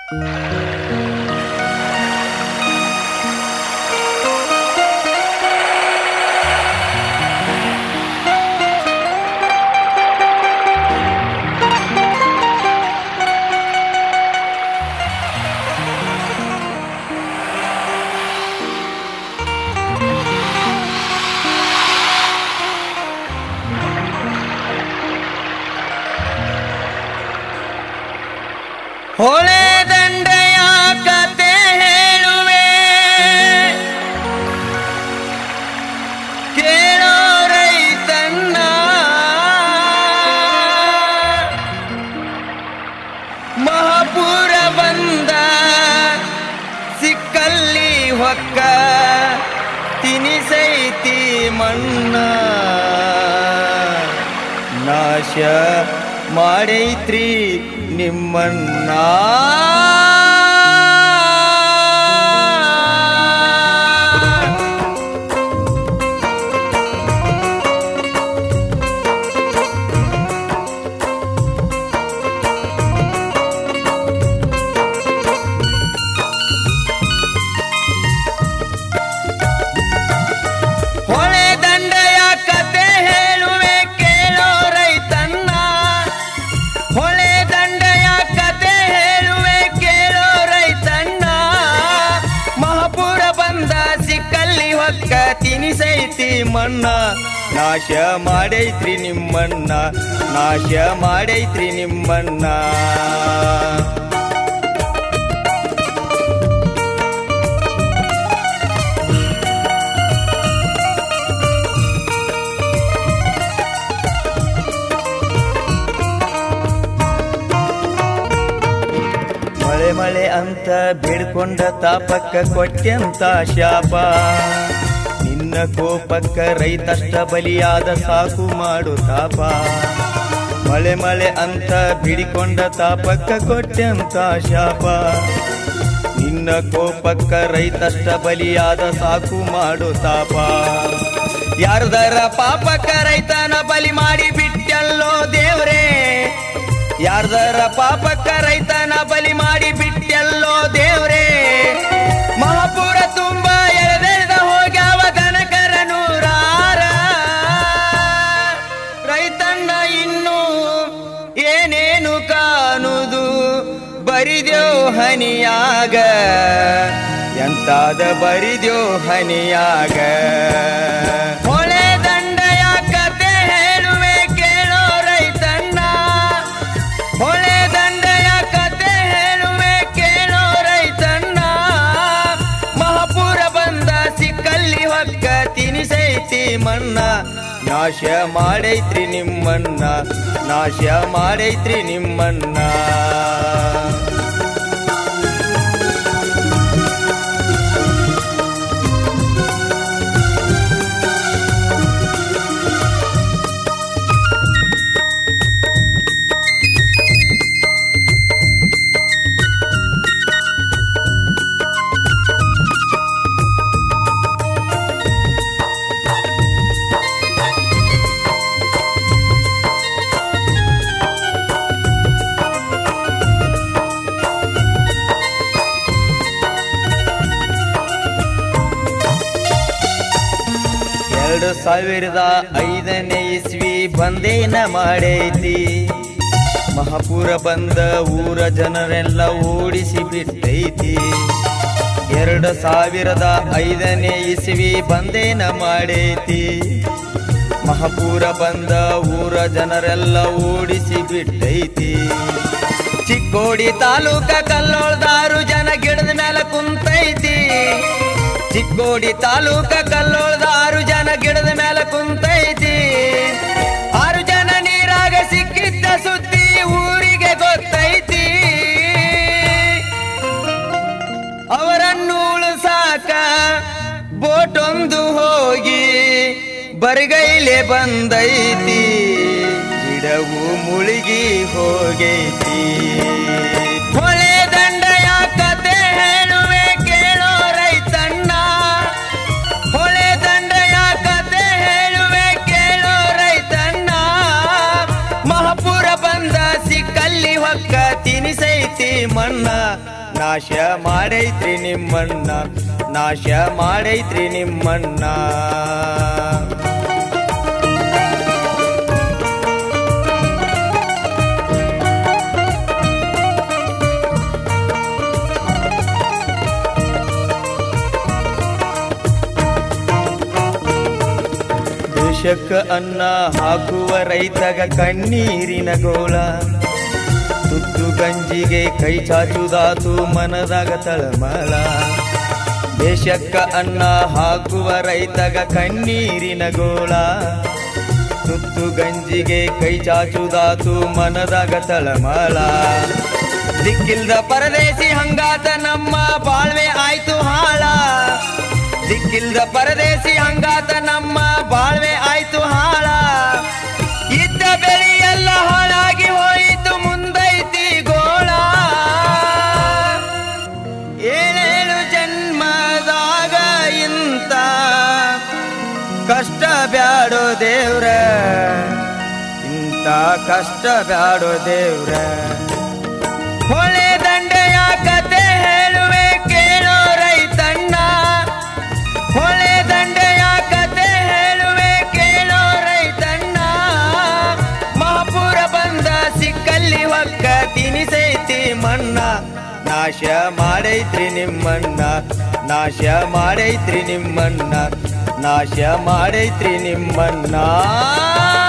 ಹೊಳೆ ದಂಡೆಯ ಕತೆ ಹೇಳುವೆ ಕೇಳೋ ರೈತನ್ನ ಮಹಾಪುರ ಬಂದ ಸಿಕ್ಕಲ್ಲಿ ಹೊಕ್ಕ ತಿನಿಸೈತಿ ಮಣ್ಣ ನಾಶ ಮಾಡೈತ್ರಿ ನಿಮ್ಮನ್ನ ಹೊಳೆ ದಂಡೆಯ ಕತೆ ಹೇಳುವೆ ಕೇಳೋ ರೈತನ್ನ ಹೊಳೆ ದಂಡೆಯ ಕತೆ ಹೇಳುವೆ ಕೇಳೋ ರೈತಣ್ಣ ಮಹಾಪುರ ಬಂದ ಸಿಕ್ಕಲ್ಲಿ ಹೊಕ್ಕ ತಿನಿಸೈತಿ ಮಣ್ಣ ನಾಶ ಮಾಡೈತ್ರಿ ನಿಮ್ಮಣ್ಣ ನಾಶ ಮಾಡೈತ್ರಿ ನಿಮ್ಮಣ್ಣ ಮಳೆ ಮಳೆ ಅಂತ ಬೇಡ್ಕೊಂಡ ತಾಪಕ್ಕ ಕೊಟ್ಟೆಂತ ಶಾಪ ನಿನ್ನ ಕೋಪಕ್ಕ ರೈತಷ್ಟ ಬಲಿಯಾದ ಸಾಕು ಮಾಡು ತಾಪ ಮಳೆ ಮಳೆ ಅಂತ ಬಿಡಿಕೊಂಡ ತಾಪಕ್ಕ ಕೊಟ್ಟೆಂತ ಶಾಪ ನಿನ್ನ ಕೋಪಕ್ಕ ರೈತಷ್ಟ ಬಲಿಯಾದ ಸಾಕು ಮಾಡು ತಾಪ ಯಾರದರ ಪಾಪಕ್ಕ ರೈತನ ಬಲಿ ಮಾಡಿ ಬಿಟ್ಟಲ್ಲೋ ದೇವ್ರೇ ಯಾರ್ದರ ಪಾಪಕ್ಕ ರೈತನ ಬಲಿ ಮಾಡಿ ಬಿಟ್ಟಲ್ಲೋ ದೇವ್ರೇ ಮಹಾಪುರ ತುಂಬ ಎಳೆದೆಳೆದ ಹೋಗ್ಯಾವ ದನಕರ ನೂರಾರ ರೈತಣ್ಣ ಇನ್ನು ಏನೇನು ಕಾಣುದು ಬರಿದೇವ್ ಹನಿಯಾಗ ಎಂತಾದ ಬರಿದೇವ್ ಹನಿಯಾಗ ಹೊಳೆ ದಂಡೆಯ ಕತೆ ಹೇಳುವೆ ಕೇಳೋ ರೈತಣ್ಣ ಹೊಳೆ ದಂಡೆಯ ಕತೆ ಹೇಳುವೆ ಕೇಳೋ ರೈತಣ್ಣ ಮಹಾಪುರ ಬಂದ ಸಿಕ್ಕಲ್ಲಿ ಹೊಕ್ಕ ತಿನಿಸೈತಿ ಮಣ್ಣ ನಾಶ ಮಾಡೈತ್ರಿ ನಿಮ್ಮಣ್ಣ ನಾಶ ಮಾಡೈತ್ರಿ ನಿಮ್ಮಣ್ಣ ಎರಡು ಸಾವಿರದ ಐದನೇ ಇಸ್ವಿ ಬಂದೇನ ಮಾಡೈತಿ ಮಹಾಪುರ ಬಂದ ಊರ ಜನರೆಲ್ಲ ಓಡಿಸಿ ಬಿಟ್ಟೈತಿ ಎರಡು ಸಾವಿರದ ಐದನೇ ಇಸ್ವಿ ಬಂದೇನ ಮಾಡೈತಿ ಮಹಾಪುರ ಬಂದ ಊರ ಜನರೆಲ್ಲ ಓಡಿಸಿ ಬಿಟ್ಟೈತಿ ಚಿಕ್ಕೋಡಿ ತಾಲೂಕ ಕಲ್ಲೋಳ್ದಾರು ಜನ ಗಿಡದ ಮೇಲೆ ಕುಂತೈತಿ ಚಿಕ್ಕೋಡಿ ತಾಲೂಕ ಕಲ್ಲೋಳ್ದ ಆರು ಜನ ಗಿಡದ ಮೇಲೆ ಕುಂತೈತಿ ಆರು ಜನ ನೀರಾಗ ಸಿಕ್ಕಿದ್ದ ಸುದ್ದಿ ಊರಿಗೆ ಗೊತ್ತೈತಿ ಅವರನ್ನು ಉಳಿಸಾಕ ಬೋಟೊಂದು ಹೋಗಿ ಬರಿಗೈಲೆ ಬಂದೈತಿ ಗಿಡವು ಮುಳುಗಿ ಹೋಗೈತಿ ಹೊಳೆ ದಂಡೆಯ ಕತೆ ಹೇಳುವೆ ಕೇಳೋ ರೈತಣ್ಣ ಹೊಳೆ ದಂಡೆಯ ಕತೆ ಹೇಳುವೆ ಕೇಳೋ ರೈತಣ್ಣ ಮಹಾಪುರ ಬಂದ ಸಿಕ್ಕಲ್ಲಿ ಹೊಕ್ಕ ತಿನಿಸೈತಿ ಮಣ್ಣ ನಾಶ ಮಾಡೈತ್ರಿ ನಿಮ್ಮಣ್ಣ ನಾಶ ಮಾಡೈತ್ರಿ ನಿಮ್ಮಣ್ಣ ದೇಶಕ್ಕ ಅನ್ನ ಹಾಕುವ ರೈತಗ ಕಣ್ಣೀರಿನ ಗೋಳ ತುತ್ತು ಗಂಜಿಗೆ ಕೈ ಚಾಚುದಾತು ಮನದಾಗ ತಳಮಳ ದೇಶಕ್ಕ ಅನ್ನ ಹಾಕುವ ರೈತಗ ಕಣ್ಣೀರಿನ ಗೋಳ ತುತ್ತು ಗಂಜಿಗೆ ಕೈ ಚಾಚುದಾತು ಮನದಾಗ ತಳಮಳ ದಿಕ್ಕಿಲ್ದ ಪರದೇಸಿ ಹಂಗಾತ ನಮ್ಮ ಬಾಳ್ವೆ ಆಯ್ತು ಹಾಳ ದಿಕ್ಕಿಲ್ದ ಪರದೇಸಿ ಹಂಗಾತ ನಮ್ಮ ಬಾಳ್ವೆ ಆಯ್ತು ಹಾಳ ಇದ್ದ ಬೆಳಿ ಎಲ್ಲ ಹಾಳಾಗಿ ಹೋಯಿತು ಮುಂದೈತಿ ಗೋಳ ಏಳೇಳು ಜನ್ಮದಾಗ ಇಂತ ಕಷ್ಟ ಬ್ಯಾಡೋ ದೇವ್ರ ಇಂತ ಕಷ್ಟ ಬ್ಯಾಡೋ ದೇವ್ರ ಹೊಳೆ ದಂಡೆಯ ಕತೆ ಹೇಳುವೆ ಕೇಳೋ ರೈತಣ್ಣ ಹೊಳೆ ದಂಡೆಯ ಕತೆ ಹೇಳುವೆ ಕೇಳೋ ರೈತಣ್ಣ ಮಹಾಪುರ ಬಂದ ಸಿಕ್ಕಲ್ಲಿ ಒಕ್ಕ ತಿನಿಸೈತಿ ಮಣ್ಣ ನಾಶ ಮಾಡೈತ್ರಿ ನಿಮ್ಮಣ್ಣ ನಾಶ ಮಾಡೈತ್ರಿ ನಿಮ್ಮಣ್ಣ ನಾಶ ಮಾಡೈತ್ರಿ ನಿಮ್ಮಣ್ಣ